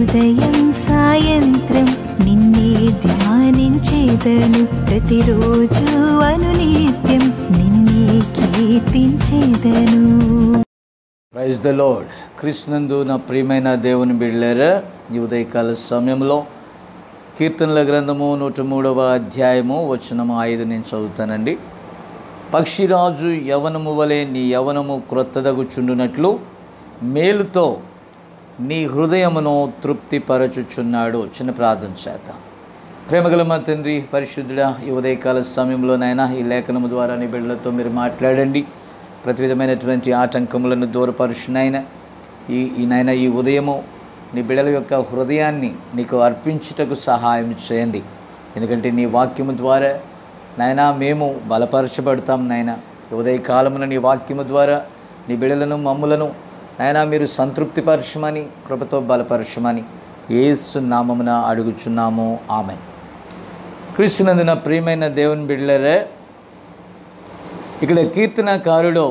ఉదయం సాయంత్రం నిన్నే ధ్యానించేదను ప్రతిరోజు అనునిత్యం నిన్నే కీర్తించేదను ప్రైజ్ ద లోడ్ కృష్ణందు నా ప్రియమైన దేవుని బిడ్డలారా ఈ ఉదయకాల సమయంలో కీర్తనల గ్రంథము నూట మూడవ అధ్యాయము వచనము ఐదు నేను చదువుతానండి పక్షిరాజు యవనము వలె నీ యవనము క్రొత్తదగుచుండునట్లు మేలుతో నీ హృదయమును తృప్తిపరచుచున్నాడు చిన్న ప్రార్థన చేద్దాం ప్రేమగల మా తండ్రి పరిశుద్ధుడా ఈ ఉదయకాల సమయంలోనైనా ఈ లేఖనము ద్వారా నీ బిడ్డలతో మీరు మాట్లాడండి ప్రతి విధమైనటువంటి ఆటంకములను దూరపరుచునైన ఈ ఈ నాయన ఈ ఉదయము నీ బిడ్డల యొక్క హృదయాన్ని నీకు అర్పించుటకు సహాయం చేయండి ఎందుకంటే నీ వాక్యము ద్వారా నాయనా మేము బలపరచబడతాం నాయన ఉదయకాలమున నీ వాక్యము ద్వారా నీ బిడలను మమ్ములను నాయనా మీరు సంతృప్తిపరచమని కృపతో బలపరచమని ఏసు నామమున అడుగుచున్నాము ఆమె కృష్ణనందున ప్రియమైన దేవుని బిడ్డలరే ఇక్కడ కీర్తనకారుడు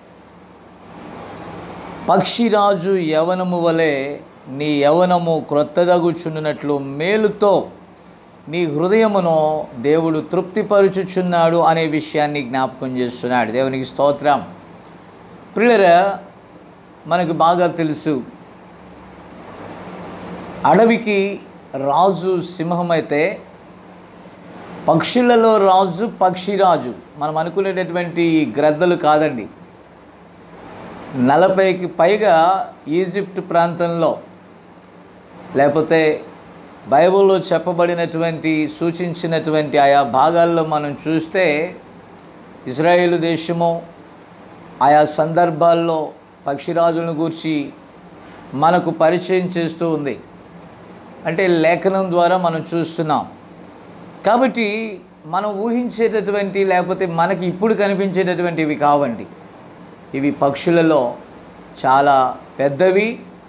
పక్షిరాజు యవనము వలె నీ యవనము క్రొత్తదగుచున్నట్లు మేలుతో నీ హృదయమును దేవుడు తృప్తిపరుచుచున్నాడు అనే విషయాన్ని జ్ఞాపకం చేస్తున్నాడు దేవునికి స్తోత్రం ప్రియులరా మనకు బాగా తెలుసు అడవికి రాజు సింహం అయితే పక్షులలో రాజు పక్షిరాజు మనం అనుకునేటటువంటి ఈ గ్రద్దలు కాదండి నలభైకి పైగా ఈజిప్ట్ ప్రాంతంలో లేకపోతే బైబిల్లో చెప్పబడినటువంటి సూచించినటువంటి ఆయా భాగాల్లో మనం చూస్తే ఇజ్రాయేలు దేశము ఆయా సందర్భాల్లో పక్షిరాజులను గూర్చి మనకు పరిచయం చేస్తూ ఉంది అంటే లేఖనం ద్వారా మనం చూస్తున్నాం కాబట్టి మనం ఊహించేటటువంటి లేకపోతే మనకి ఇప్పుడు కనిపించేటటువంటి ఇవి కావండి ఇవి పక్షులలో చాలా పెద్దవి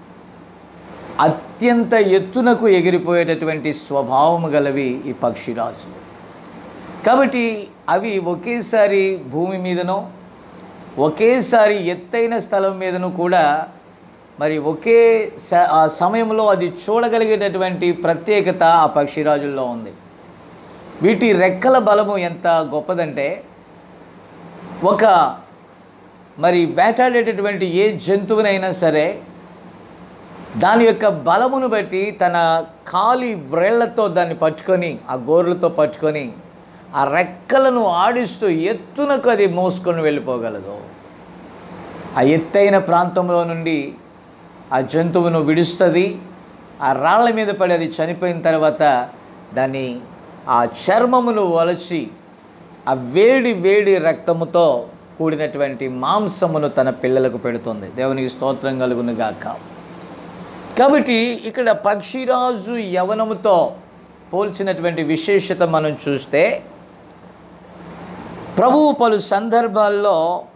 అత్యంత ఎత్తునకు ఎగిరిపోయేటటువంటి స్వభావము గలవి ఈ పక్షిరాజులు కాబట్టి అవి ఒకేసారి భూమి మీదనో ఒకేసారి ఎత్తైన స్థలం మీదను కూడా మరి ఒకే స- ఆ సమయంలో అది చూడగలిగేటటువంటి ప్రత్యేకత ఆ పక్షిరాజుల్లో ఉంది వీటి రెక్కల బలము ఎంత గొప్పదంటే ఒక మరి వేటాడేటటువంటి ఏ జంతువునైనా సరే దాని యొక్క బలమును బట్టి తన కాలి వ్రేళ్లతో దాన్ని పట్టుకొని ఆ గోర్లతో పట్టుకొని ఆ రెక్కలను ఆడిస్తూ ఎత్తునకు అది మోసుకొని వెళ్ళిపోగలదు ఆ ఎత్తైన ప్రాంతంలో నుండి ఆ జంతువును విడుస్తుంది ఆ రాళ్ళ మీద పడి అది చనిపోయిన తర్వాత దాన్ని ఆ చర్మమును వలచి ఆ వేడి వేడి రక్తముతో కూడినటువంటి మాంసమును తన పిల్లలకు పెడుతుంది దేవునికి స్తోత్రం కలుగును గాక కాబట్టి ఇక్కడ పక్షిరాజు యవనముతో పోల్చినటువంటి విశేషత మనం చూస్తే ప్రభువు పలు సందర్భాల్లో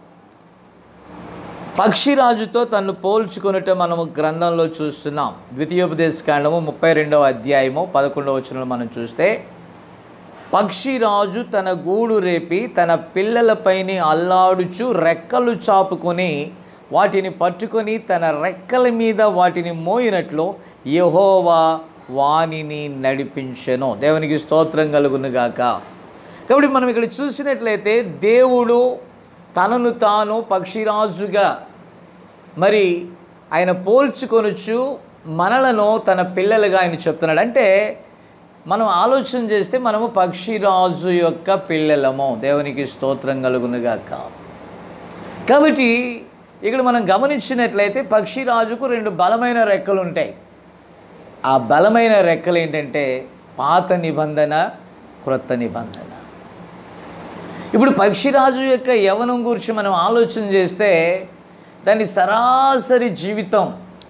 పక్షిరాజుతో తను పోల్చుకున్నట్టు మనము గ్రంథంలో చూస్తున్నాం ద్వితీయోపదేశ కాండము ముప్పై రెండవ అధ్యాయము పదకొండవ వచనంలో మనం చూస్తే పక్షిరాజు తన గూడు రేపి తన పిల్లలపైని అల్లాడుచు రెక్కలు చాపుకొని వాటిని పట్టుకొని తన రెక్కల మీద వాటిని మోయినట్లు యెహోవా వానిని నడిపించెను దేవునికి స్తోత్రం కలుగునుగాక కాబట్టి మనం ఇక్కడ చూసినట్లయితే దేవుడు తనను తాను పక్షిరాజుగా మరి ఆయన పోల్చుకొనుచు మనలను తన పిల్లలుగా ఆయన చెప్తున్నాడు అంటే మనం ఆలోచన చేస్తే మనము పక్షిరాజు యొక్క పిల్లలము దేవునికి స్తోత్రం కలుగునుగాక కాబట్టి ఇక్కడ మనం గమనించినట్లయితే పక్షిరాజుకు రెండు బలమైన రెక్కలు ఉంటాయి ఆ బలమైన రెక్కలు ఏంటంటే పాత నిబంధన క్రొత్త నిబంధన ఇప్పుడు పక్షిరాజు యొక్క యవనం గురించి మనం ఆలోచన చేస్తే దాని సరాసరి జీవితం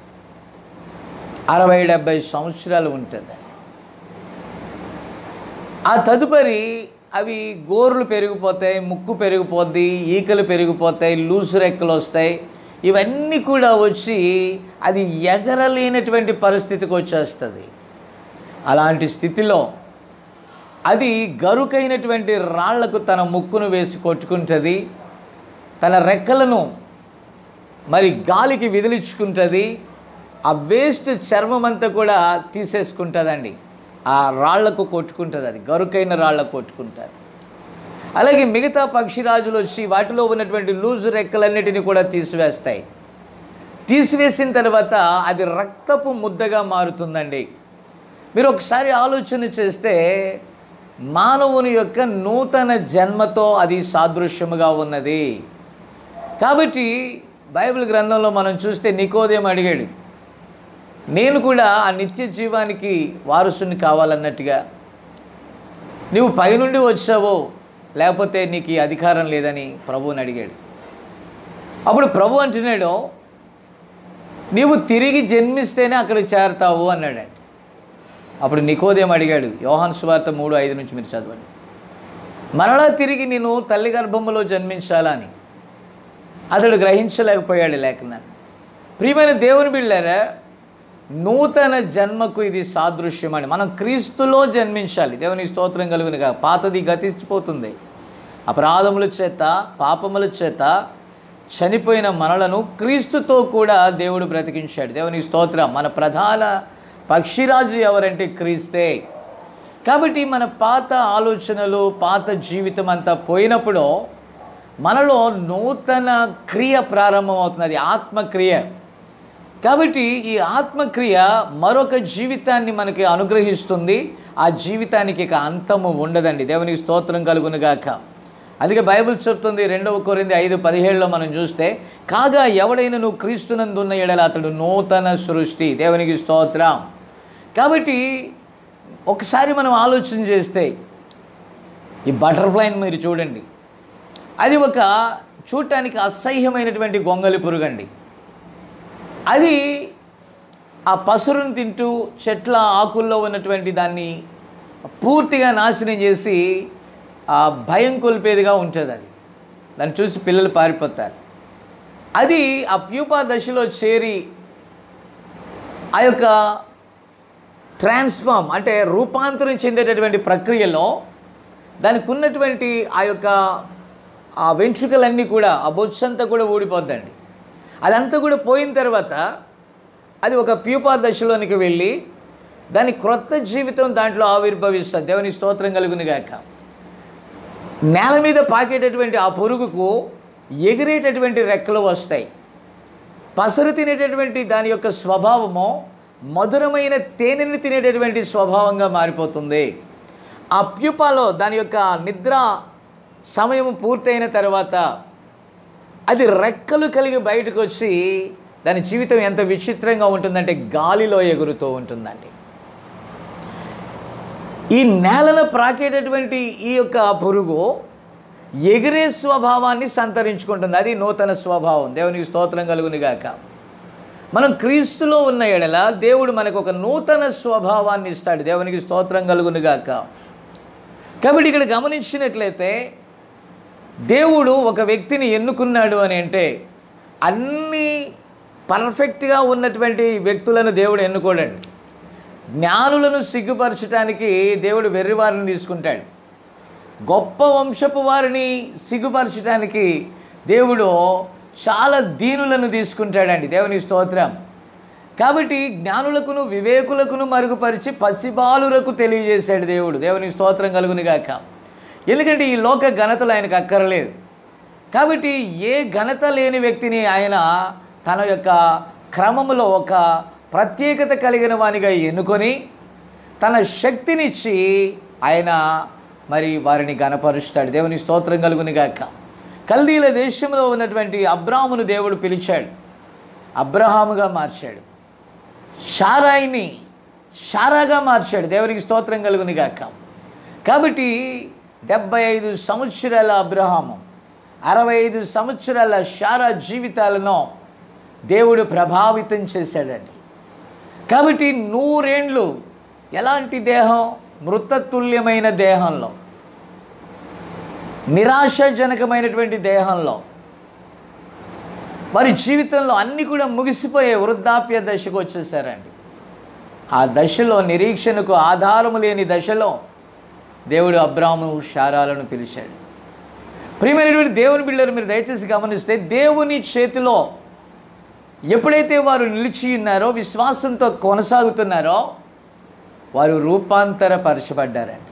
అరవై డెబ్భై సంవత్సరాలు ఉంటుంది ఆ తదుపరి అవి గోర్లు పెరిగిపోతాయి ముక్కు పెరిగిపోద్ది ఈకలు పెరిగిపోతాయి లూసు రెక్కలు వస్తాయి ఇవన్నీ కూడా వచ్చి అది ఎగరలేనటువంటి పరిస్థితికి వచ్చేస్తుంది అలాంటి స్థితిలో అది గరుకైనటువంటి రాళ్లకు తన ముక్కును వేసి కొట్టుకుంటుంది తన రెక్కలను మరి గాలికి విదిలించుకుంటుంది ఆ వేస్ట్ చర్మం అంతా కూడా తీసేసుకుంటుందండి ఆ రాళ్లకు కొట్టుకుంటుంది అది గరుకైన రాళ్లకు కొట్టుకుంటారు అలాగే మిగతా పక్షిరాజులు వచ్చి వాటిలో ఉన్నటువంటి లూజు రెక్కలన్నిటిని కూడా తీసివేస్తాయి తీసివేసిన తర్వాత అది రక్తపు ముద్దగా మారుతుందండి మీరు ఒకసారి ఆలోచన చేస్తే మానవుని యొక్క నూతన జన్మతో అది సాదృశ్యముగా ఉన్నది కాబట్టి బైబిల్ గ్రంథంలో మనం చూస్తే నికోదేం అడిగాడు నేను కూడా ఆ నిత్య జీవానికి వారసుని కావాలన్నట్టుగా నువ్వు పైనుండి వచ్చావో లేకపోతే నీకు ఈ అధికారం లేదని ప్రభువుని అడిగాడు అప్పుడు ప్రభు అంటున్నాడు నీవు తిరిగి జన్మిస్తేనే అక్కడికి చేరతావు అన్నాడండి అప్పుడు నికోదేం అడిగాడు యోహాన్ సువార్త మూడు ఐదు నుంచి మీరు చదవండి మరలా తిరిగి నేను తల్లి గర్భంలో జన్మించాలని అతడు గ్రహించలేకపోయాడు లేఖనాన్ని ప్రియమైన దేవుని బిళ్ళారా నూతన జన్మకు ఇది సాదృశ్యం అని మనం క్రీస్తులో జన్మించాలి దేవుని స్తోత్రం కలుగునిగా పాతది గతించిపోతుంది అపరాధముల చేత పాపముల చేత చనిపోయిన మనలను క్రీస్తుతో కూడా దేవుడు బ్రతికించాడు దేవుని స్తోత్రం మన ప్రధాన పక్షిరాజు ఎవరంటే క్రీస్తే కాబట్టి మన పాత ఆలోచనలు పాత జీవితం అంతా పోయినప్పుడు మనలో నూతన క్రియ ప్రారంభమవుతుంది అది ఆత్మక్రియ కాబట్టి ఈ ఆత్మక్రియ మరొక జీవితాన్ని మనకి అనుగ్రహిస్తుంది ఆ జీవితానికి ఇక అంతము ఉండదండి దేవునికి స్తోత్రం కలుగునుగాక అందుకే బైబిల్ చెప్తుంది రెండవ కొరింది ఐదు పదిహేడులో మనం చూస్తే కాగా ఎవడైనా నువ్వు క్రీస్తునందున్న ఎడల అతడు నూతన సృష్టి దేవునికి స్తోత్రం కాబట్టి ఒకసారి మనం ఆలోచన చేస్తే ఈ బటర్ఫ్లైని మీరు చూడండి అది ఒక చూడటానికి అసహ్యమైనటువంటి గొంగలి పురుగండి అది ఆ పసురును తింటూ చెట్ల ఆకుల్లో ఉన్నటువంటి దాన్ని పూర్తిగా నాశనం చేసి ఆ భయం కొలిపేదిగా ఉంటుంది అది దాన్ని చూసి పిల్లలు పారిపోతారు అది ఆ ప్యూపా దశలో చేరి ఆ యొక్క ట్రాన్స్ఫార్మ్ అంటే రూపాంతరం చెందేటటువంటి ప్రక్రియలో దానికి ఉన్నటువంటి ఆ యొక్క ఆ వెంట్రుకలన్నీ కూడా ఆ బొచ్చంతా కూడా ఊడిపోద్దండి అదంతా కూడా పోయిన తర్వాత అది ఒక ప్యూపా దశలోనికి వెళ్ళి దాని క్రొత్త జీవితం దాంట్లో ఆవిర్భవిస్తుంది దేవుని స్తోత్రం కలుగుని గాక నేల మీద పాకేటటువంటి ఆ పురుగుకు ఎగిరేటటువంటి రెక్కలు వస్తాయి పసరు తినేటటువంటి దాని యొక్క స్వభావము మధురమైన తేనెని తినేటటువంటి స్వభావంగా మారిపోతుంది ఆ ప్యూపాలో దాని యొక్క నిద్ర సమయం పూర్తయిన తర్వాత అది రెక్కలు కలిగి బయటకు వచ్చి దాని జీవితం ఎంత విచిత్రంగా ఉంటుందంటే గాలిలో ఎగురుతూ ఉంటుందండి ఈ నేలను ప్రాకేటటువంటి ఈ యొక్క పురుగు ఎగిరే స్వభావాన్ని సంతరించుకుంటుంది అది నూతన స్వభావం దేవునికి స్తోత్రం కలుగుని గాక మనం క్రీస్తులో ఉన్న ఎడల దేవుడు మనకు ఒక నూతన స్వభావాన్ని ఇస్తాడు దేవునికి స్తోత్రం కలుగుని గాక కాబట్టి ఇక్కడ గమనించినట్లయితే దేవుడు ఒక వ్యక్తిని ఎన్నుకున్నాడు అని అంటే అన్నీ పర్ఫెక్ట్గా ఉన్నటువంటి వ్యక్తులను దేవుడు ఎన్నుకోడండి జ్ఞానులను సిగ్గుపరచడానికి దేవుడు వెర్రివారిని తీసుకుంటాడు గొప్ప వంశపు వారిని సిగ్గుపరచడానికి దేవుడు చాలా దీనులను తీసుకుంటాడండి దేవుని స్తోత్రం కాబట్టి జ్ఞానులకును వివేకులకును మరుగుపరిచి పసిబాలులకు తెలియజేశాడు దేవుడు దేవుని స్తోత్రం కలుగునిగాక ఎందుకంటే ఈ లోక ఘనతలు ఆయనకు అక్కరలేదు కాబట్టి ఏ ఘనత లేని వ్యక్తిని ఆయన తన యొక్క క్రమములో ఒక ప్రత్యేకత కలిగిన వానిగా ఎన్నుకొని తన శక్తినిచ్చి ఆయన మరి వారిని గనపరుస్తాడు దేవుని స్తోత్రం కలుగునిగాక కల్దీల దేశంలో ఉన్నటువంటి అబ్రామును దేవుడు పిలిచాడు అబ్రహాముగా మార్చాడు షారాయిని షారాగా మార్చాడు దేవునికి స్తోత్రం కలుగునిగాక కాబట్టి డెబ్బై ఐదు సంవత్సరాల అబ్రహాము అరవై ఐదు సంవత్సరాల షారా జీవితాలను దేవుడు ప్రభావితం చేశాడండి కాబట్టి నూరేండ్లు ఎలాంటి దేహం మృతతుల్యమైన దేహంలో నిరాశాజనకమైనటువంటి దేహంలో వారి జీవితంలో అన్నీ కూడా ముగిసిపోయే వృద్ధాప్య దశకు వచ్చేసారండి ఆ దశలో నిరీక్షణకు ఆధారము లేని దశలో దేవుడు అబ్రాము శారాలను పిలిచాడు ప్రియమైనటువంటి దేవుని బిళ్ళరు మీరు దయచేసి గమనిస్తే దేవుని చేతిలో ఎప్పుడైతే వారు నిలిచి ఉన్నారో విశ్వాసంతో కొనసాగుతున్నారో వారు రూపాంతరపరచబడ్డారండి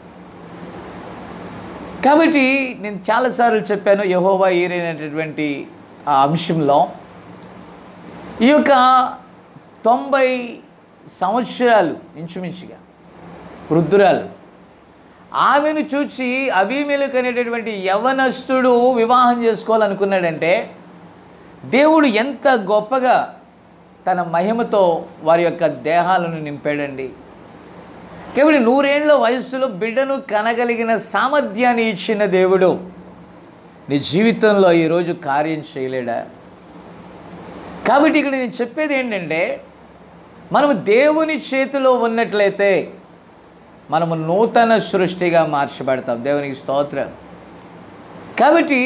కాబట్టి నేను చాలాసార్లు చెప్పాను యహోవా ఈరైనటువంటి ఆ అంశంలో ఈ యొక్క తొంభై సంవత్సరాలు ఇంచుమించుగా వృద్ధురాలు ఆమెను చూచి అభిమేలకు అనేటటువంటి యవనస్తుడు వివాహం చేసుకోవాలనుకున్నాడంటే దేవుడు ఎంత గొప్పగా తన మహిమతో వారి యొక్క దేహాలను నింపాడండి కాబట్టి నూరేళ్ల వయస్సులో బిడ్డను కనగలిగిన సామర్థ్యాన్ని ఇచ్చిన దేవుడు నీ జీవితంలో ఈరోజు కార్యం చేయలేడా కాబట్టి ఇక్కడ నేను చెప్పేది ఏంటంటే మనము దేవుని చేతిలో ఉన్నట్లయితే మనము నూతన సృష్టిగా మార్చబడతాం దేవునికి స్తోత్రం కాబట్టి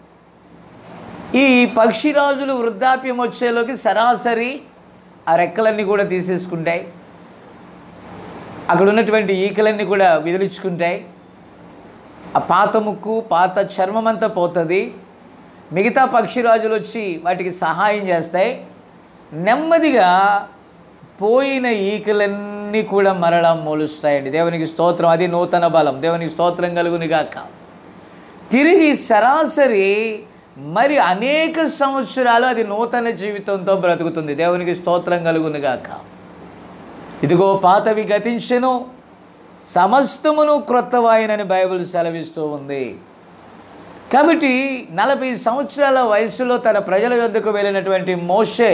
ఈ పక్షిరాజులు వృద్ధాప్యం వచ్చేలోకి సరాసరి ఆ రెక్కలన్నీ కూడా తీసేసుకుంటాయి అక్కడ ఉన్నటువంటి ఈకలన్నీ కూడా విదిలించుకుంటాయి ఆ పాత ముక్కు పాత చర్మం అంతా పోతుంది మిగతా పక్షిరాజులు వచ్చి వాటికి సహాయం చేస్తాయి నెమ్మదిగా పోయిన ఈకలన్నీ కూడా మరలా మొలుస్తాయండి దేవునికి స్తోత్రం అది నూతన బలం దేవునికి స్తోత్రం కలుగుని గాక తిరిగి సరాసరి మరి అనేక సంవత్సరాలు అది నూతన జీవితంతో బ్రతుకుతుంది దేవునికి స్తోత్రం కలుగును గాక ఇదిగో పాతవి గతించెను సమస్తమును క్రొత్తవాయనని బైబిల్ సెలవిస్తూ ఉంది కాబట్టి నలభై సంవత్సరాల వయసులో తన ప్రజల యొద్దకు వెళ్ళినటువంటి మోషే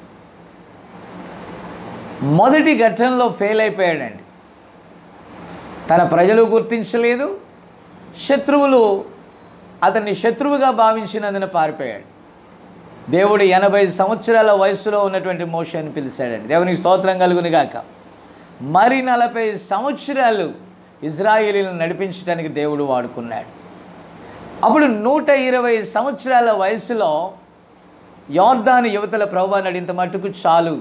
మొదటి ఘట్టంలో ఫెయిల్ అయిపోయాడండి తన ప్రజలు గుర్తించలేదు శత్రువులు అతన్ని శత్రువుగా భావించినందున పారిపోయాడు దేవుడు ఎనభై సంవత్సరాల వయసులో ఉన్నటువంటి మోషని పిలిచాడండి దేవునికి స్తోత్రం కలుగుని గాక మరి నలభై సంవత్సరాలు ఇజ్రాయేలీలను నడిపించడానికి దేవుడు వాడుకున్నాడు అప్పుడు నూట ఇరవై సంవత్సరాల వయసులో యోర్దాను యువతల ప్రభా నడింత మట్టుకు చాలు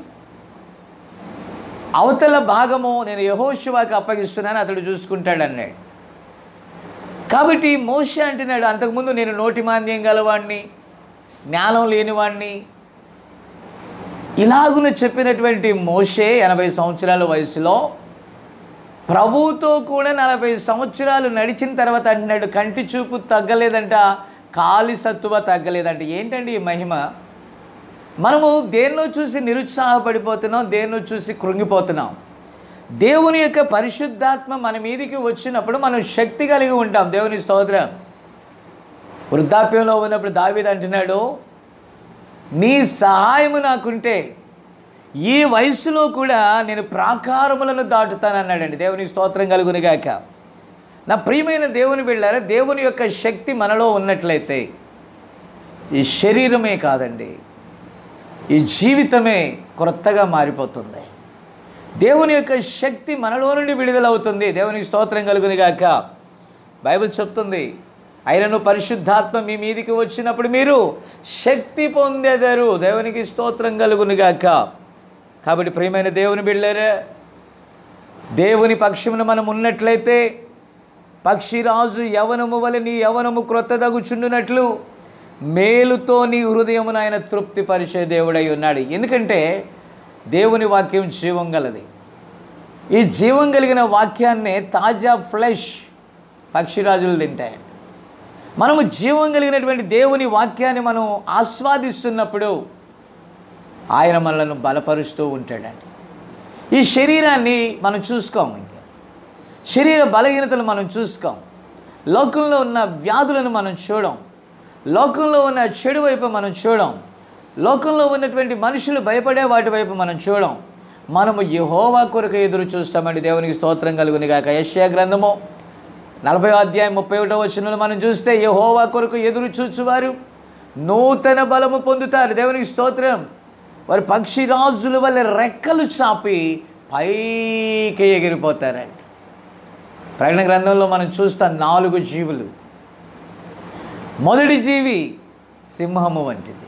అవతల భాగము నేను యహోశివాకి అప్పగిస్తున్నాను అతడు చూసుకుంటాడు అన్నాడు కాబట్టి మోష అంటున్నాడు అంతకుముందు నేను నోటి మాంద్యం గలవాడిని జ్ఞానం లేనివాడిని ఇలాగున చెప్పినటువంటి మోషే ఎనభై సంవత్సరాల వయసులో ప్రభువుతో కూడా నలభై సంవత్సరాలు నడిచిన తర్వాత అంటున్నాడు కంటి చూపు తగ్గలేదంట కాలి సత్తువ తగ్గలేదంట ఏంటండి ఈ మహిమ మనము దేన్నో చూసి నిరుత్సాహపడిపోతున్నాం దేన్నో చూసి కృంగిపోతున్నాం దేవుని యొక్క పరిశుద్ధాత్మ మన మీదికి వచ్చినప్పుడు మనం శక్తి కలిగి ఉంటాం దేవుని స్తోత్రం వృద్ధాప్యంలో ఉన్నప్పుడు దావీద్ అంటున్నాడు నీ సహాయము నాకుంటే ఈ వయసులో కూడా నేను ప్రాకారములను దాటుతానన్నాడండి దేవుని స్తోత్రం కలుగునిగాక నా ప్రియమైన దేవుని బిళ్ళారా దేవుని యొక్క శక్తి మనలో ఉన్నట్లయితే ఈ శరీరమే కాదండి ఈ జీవితమే క్రొత్తగా మారిపోతుంది దేవుని యొక్క శక్తి మనలో నుండి విడుదలవుతుంది దేవునికి స్తోత్రం కలుగునిగాక బైబిల్ చెప్తుంది ఆయనను పరిశుద్ధాత్మ మీ మీదికి వచ్చినప్పుడు మీరు శక్తి పొందెదరు దేవునికి స్తోత్రం కలుగునిగాక కాబట్టి ప్రియమైన దేవుని బిళ్ళారా దేవుని పక్షమున మనం ఉన్నట్లయితే పక్షిరాజు యవనము వలె నీ యవనము క్రొత్తదగుచుండునట్లు మేలుతో నీ హృదయమును ఆయన తృప్తిపరిచే దేవుడై ఉన్నాడు ఎందుకంటే దేవుని వాక్యం జీవం గలది ఈ జీవం కలిగిన వాక్యాన్నే తాజా ఫ్లెష్ పక్షిరాజులు తింటాయండి మనము జీవం కలిగినటువంటి దేవుని వాక్యాన్ని మనం ఆస్వాదిస్తున్నప్పుడు ఆయన మనలను బలపరుస్తూ ఉంటాడండి ఈ శరీరాన్ని మనం చూసుకోం ఇంకా శరీర బలహీనతలు మనం చూసుకోం లోకంలో ఉన్న వ్యాధులను మనం చూడం లోకంలో ఉన్న చెడు వైపు మనం చూడం లోకంలో ఉన్నటువంటి మనుషులు భయపడే వాటి వైపు మనం చూడం మనము యహోవా కొరకు ఎదురు చూస్తామండి దేవునికి స్తోత్రం కలుగుని కాక యశ్యా గ్రంథము నలభై అధ్యాయం ముప్పై ఒకటో వచనంలో మనం చూస్తే యహోవా కొరకు ఎదురు చూచువారు నూతన బలము పొందుతారు దేవునికి స్తోత్రం వారు పక్షిరాజుల వల్ల రెక్కలు చాపి పైకి ఎగిరిపోతారండి ప్రకటన గ్రంథంలో మనం చూస్తాం నాలుగు జీవులు మొదటి జీవి సింహము వంటిది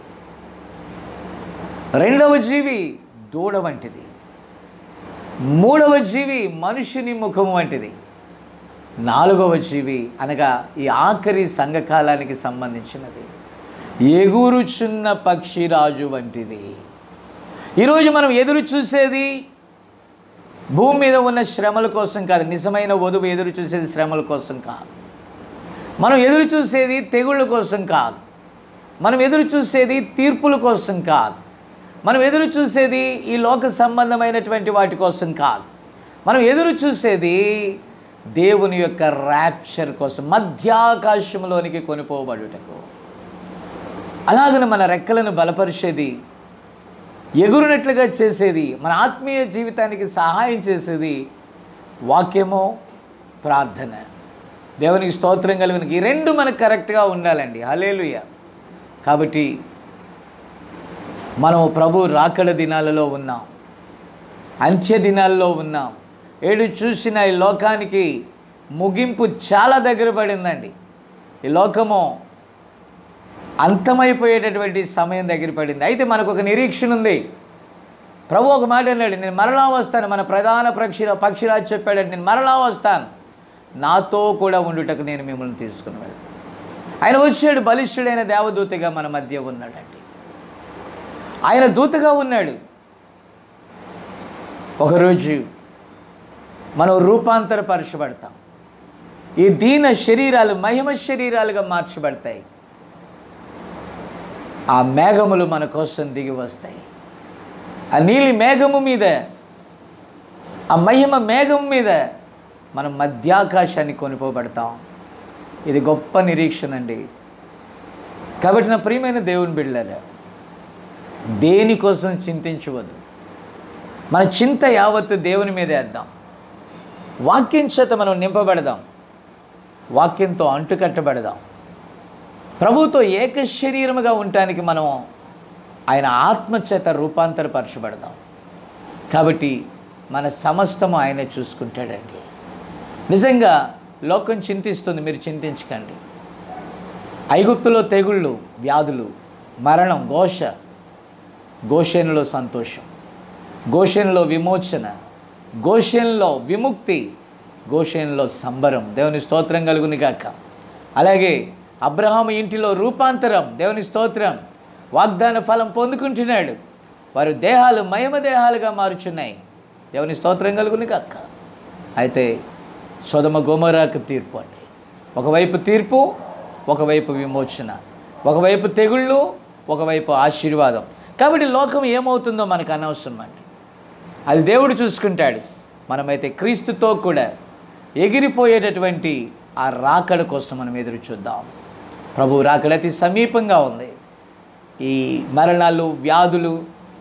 రెండవ జీవి దూడ వంటిది మూడవ జీవి మనుషుని ముఖము వంటిది నాలుగవ జీవి అనగా ఈ ఆఖరి సంఘకాలానికి సంబంధించినది ఎగురుచున్న పక్షిరాజు వంటిది ఈరోజు మనం ఎదురు చూసేది భూమి మీద ఉన్న శ్రమల కోసం కాదు నిజమైన వధువు ఎదురు చూసేది శ్రమల కోసం కాదు మనం ఎదురు చూసేది తెగుళ్ళ కోసం కాదు మనం ఎదురు చూసేది తీర్పుల కోసం కాదు మనం ఎదురు చూసేది ఈ లోక సంబంధమైనటువంటి వాటి కోసం కాదు మనం ఎదురు చూసేది దేవుని యొక్క ర్యాప్చర్ కోసం మధ్యాకాశంలోనికి కొనిపోబడుటకు అలాగని మన రెక్కలను బలపరిచేది ఎగురునట్లుగా చేసేది మన ఆత్మీయ జీవితానికి సహాయం చేసేది వాక్యము ప్రార్థన దేవునికి స్తోత్రం కలిగిన ఈ రెండు మనకు కరెక్ట్గా ఉండాలండి హలేలుయ కాబట్టి మనం ప్రభు రాకడ దినాలలో ఉన్నాం అంత్య దినాల్లో ఉన్నాం ఏడు చూసిన ఈ లోకానికి ముగింపు చాలా దగ్గర పడిందండి ఈ లోకము అంతమైపోయేటటువంటి సమయం దగ్గర పడింది అయితే మనకు ఒక నిరీక్షణ ఉంది ప్రభు ఒక మాట అన్నాడు నేను మరలా వస్తాను మన ప్రధాన పక్షి పక్షిరాజు చెప్పాడు నేను మరలా వస్తాను నాతో కూడా ఉండుటకు నేను మిమ్మల్ని తీసుకుని వెళ్తాను ఆయన వచ్చాడు బలిష్ఠుడైన దేవదూతగా మన మధ్య ఉన్నాడండి ఆయన దూతగా ఉన్నాడు ఒకరోజు మనం రూపాంతరపరచబడతాం ఈ దీన శరీరాలు మహిమ శరీరాలుగా మార్చబడతాయి ఆ మేఘములు మన కోసం దిగి వస్తాయి ఆ నీలి మేఘము మీద ఆ మహిమ మేఘం మీద మనం మధ్యాకాశాన్ని కొనిపోబడతాం ఇది గొప్ప నిరీక్షణ అండి కాబట్టి నా ప్రియమైన దేవుని బిడ్డలారా దేనికోసం చింతించవద్దు మన చింత యావత్తు దేవుని మీద వేద్దాం వాక్యం చేత మనం నింపబడదాం వాక్యంతో అంటుకట్టబడదాం ప్రభుతో ఏక శరీరముగా ఉండటానికి మనం ఆయన ఆత్మచేత రూపాంతరపరచబడదాం కాబట్టి మన సమస్తము ఆయనే చూసుకుంటాడండి నిజంగా లోకం చింతిస్తుంది మీరు చింతించకండి ఐగుప్తులో తెగుళ్ళు వ్యాధులు మరణం ఘోష గోషేనులో సంతోషం గోషేనులో విమోచన గోషేనులో విముక్తి గోషేనులో సంబరం దేవుని స్తోత్రం కలుగుని గాక అలాగే అబ్రహాము ఇంటిలో రూపాంతరం దేవుని స్తోత్రం వాగ్దాన ఫలం పొందుకుంటున్నాడు వారి దేహాలు మహిమ దేహాలుగా మారుచున్నాయి దేవుని స్తోత్రం కలుగుని కాక అయితే సొదమ గోమరాకు తీర్పు అండి ఒకవైపు తీర్పు ఒకవైపు విమోచన ఒకవైపు తెగుళ్ళు ఒకవైపు ఆశీర్వాదం కాబట్టి లోకం ఏమవుతుందో మనకు అనవసరం అండి అది దేవుడు చూసుకుంటాడు మనమైతే క్రీస్తుతో కూడా ఎగిరిపోయేటటువంటి ఆ రాకడ కోసం మనం ఎదురు చూద్దాం ప్రభు రాకడ అతి సమీపంగా ఉంది ఈ మరణాలు వ్యాధులు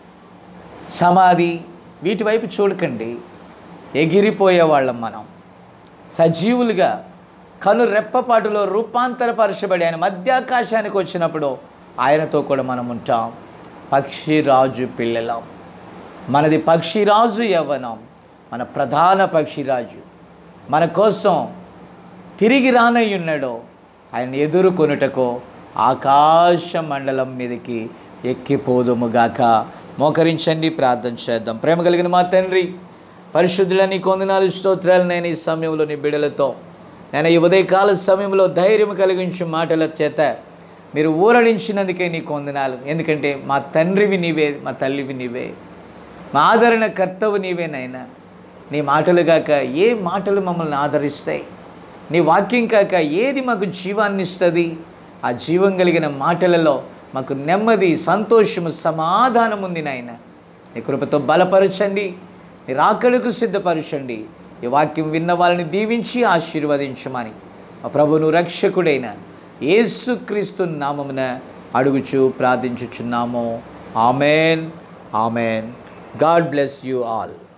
సమాధి వీటి వైపు చూడకండి ఎగిరిపోయే వాళ్ళం మనం సజీవులుగా కను రెప్పపాటులో రూపాంతరపరచబడి ఆయన మధ్యాకాశానికి వచ్చినప్పుడు ఆయనతో కూడా మనం ఉంటాం పక్షిరాజు పిల్లలం మనది పక్షిరాజు యవ్వనం మన ప్రధాన పక్షిరాజు మన కోసం తిరిగి రానయ్యున్నాడో ఆయన ఎదుర్కొనుటకో ఆకాశ మండలం మీదకి ఎక్కిపోదుముగాక మోకరించండి ప్రార్థన చేద్దాం ప్రేమ కలిగిన మా తండ్రి పరిశుద్ధుల నీ కొందనాలు స్తోత్రాలు నేను ఈ సమయంలో నీ బిడలతో నేను ఈ ఉదయకాల సమయంలో ధైర్యం కలిగించు మాటల చేత మీరు ఊరడించినందుకే నీ కొందనాలు ఎందుకంటే మా తండ్రివి నీవే మా తల్లివి నీవే మా ఆదరణ కర్తవు నీవే నాయనా నీ మాటలు కాక ఏ మాటలు మమ్మల్ని ఆదరిస్తాయి నీ వాక్యం కాక ఏది మాకు జీవాన్ని ఇస్తుంది ఆ జీవం కలిగిన మాటలలో మాకు నెమ్మది సంతోషము సమాధానం ఉంది నాయన నీ కృపతో బలపరచండి నీ రాకడకు సిద్ధపరచండి ఈ వాక్యం విన్న వాళ్ళని దీవించి ఆశీర్వదించమని మా ప్రభును రక్షకుడైన యేసుక్రీస్తు నామమున అడుగుచు ప్రార్థించుచున్నాము amen amen God bless you all